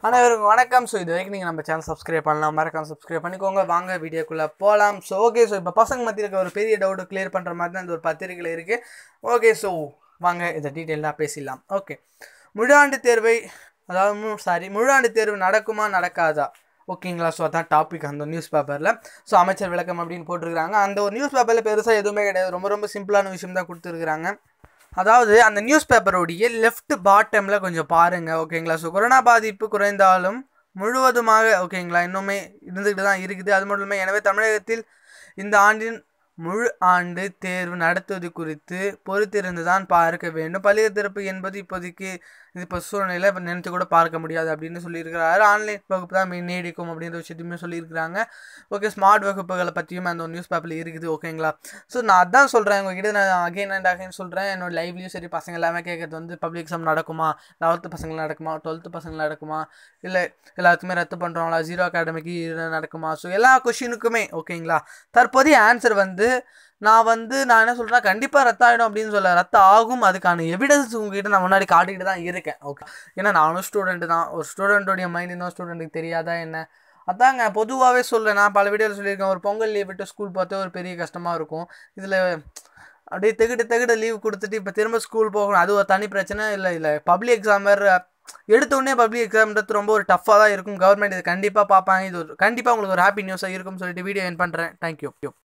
அனைவருக்கும் வணக்கம் ஸோ இது வரைக்கும் நீங்கள் நம்ம சேனல் சப்ஸ்கிரைப் பண்ணலாம் மறக்காம சப்ஸ்கிரைப் பண்ணிக்கோங்க வாங்க வீடியோக்குள்ளே போகலாம் ஸோ ஓகே ஸோ இப்போ பசங்க மத்தியில் இருக்க ஒரு பெரிய டவுட்டு கிளியர் பண்ணுற மாதிரி தான் இந்த ஒரு பத்திரிகையில் இருக்குது ஓகே ஸோ வாங்க இதை டீட்டெயிலாக பேசிடலாம் ஓகே முழாண்டு தேர்வை அதாவது சாரி முழாண்டு தேர்வு நடக்குமா நடக்காதா ஓகேங்களா ஸோ அதான் டாபிக் அந்த நியூஸ் பேப்பரில் ஸோ அமைச்சர் விளக்கம் அப்படின்னு போட்டிருக்காங்க அந்த ஒரு நியூஸ் பேப்பரில் பெருசாக எதுவுமே கிடையாது ரொம்ப ரொம்ப சிம்பிளான விஷயம் தான் கொடுத்துருக்குறாங்க அதாவது அந்த நியூஸ் பேப்பருடைய லெஃப்ட் பாட்டமில் கொஞ்சம் பாருங்கள் ஓகேங்களா ஸோ கொரோனா பாதிப்பு குறைந்தாலும் முழுவதுமாக ஓகேங்களா இன்னுமே இருந்துக்கிட்டு தான் இருக்குது அது மட்டும் இல்லாமல் எனவே தமிழகத்தில் இந்த ஆண்டின் முழு ஆண்டு தேர்வு நடத்துவது குறித்து பொறுத்திருந்து தான் பார்க்க வேண்டும் பள்ளிய திறப்பு என்பது இப்போதைக்கு இது இப்போ சூழ்நிலையில் இப்போ நினைத்து கூட பார்க்க முடியாது அப்படின்னு சொல்லியிருக்கிறாரு ஆன்லைன் வகுப்பு தான் மெயின் நீடிக்கும் அப்படின்ற விஷயத்தையுமே சொல்லியிருக்கிறாங்க ஓகே ஸ்மார்ட் வகுப்புகளை பற்றியும் அந்த ஒரு நியூஸ் பேப்பரில் இருக்குது ஓகேங்களா ஸோ நான் அதான் சொல்கிறேன் உங்ககிட்ட நான் அகைன் அண்ட் அகைன் சொல்கிறேன் என்னோட லைவ்லையும் சரி பசங்க எல்லாமே கேட்குறது வந்து பப்ளிக் எக்ஸாம் நடக்குமா லெவல்த்து பசங்க நடக்குமா டுவெல்த்து பசங்க நடக்குமா இல்லை எல்லாத்துக்குமே ரத்து பண்ணுறாங்களா ஜீரோ அகாடமிக்கு நடக்குமா ஸோ எல்லா கொஷினுக்குமே ஓகேங்களா தற்போதைய ஆன்சர் வந்து நான் வந்து நான் என்ன சொல்கிறேன் கண்டிப்பாக ரத்த ஆகிடும் அப்படின்னு சொல்ல ரத்த ஆகும் அதுக்கான எவிடன்ஸ் உங்ககிட்ட நான் முன்னாடி காட்டிக்கிட்டு தான் இருக்கேன் ஓகே ஏன்னா நானும் ஸ்டூடெண்ட் தான் ஒரு ஸ்டூடெண்ட்டோடைய மைண்ட் இன்னும் ஸ்டூடெண்ட்டுக்கு தெரியாதா என்ன அதாங்க பொதுவாகவே சொல்கிறேன் நான் பல வீடியோவில் சொல்லியிருக்கேன் ஒரு பொங்கல் லீவ் விட்டு ஸ்கூல் பார்த்தே ஒரு பெரிய கஷ்டமாக இருக்கும் இதில் அப்படியே தெகிட்டு தெகிட்டு லீவ் கொடுத்துட்டு இப்போ திரும்ப ஸ்கூல் போகணும் அது ஒரு தனி பிரச்சனை இல்லை இல்லை பப்ளிக் எக்ஸாம் வேறு எடுத்த உடனே பப்ளிக் எக்ஸாம்ன்றது ரொம்ப ஒரு டஃப்பாக தான் இருக்கும் கவர்மெண்ட் இது கண்டிப்பாக பார்ப்பாங்க இது ஒரு கண்டிப்பாக உங்களுக்கு ஒரு ஹாப்பி நியூஸாக இருக்கும்னு சொல்லிட்டு வீடியோ என் பண்ணுறேன் தேங்க்யூ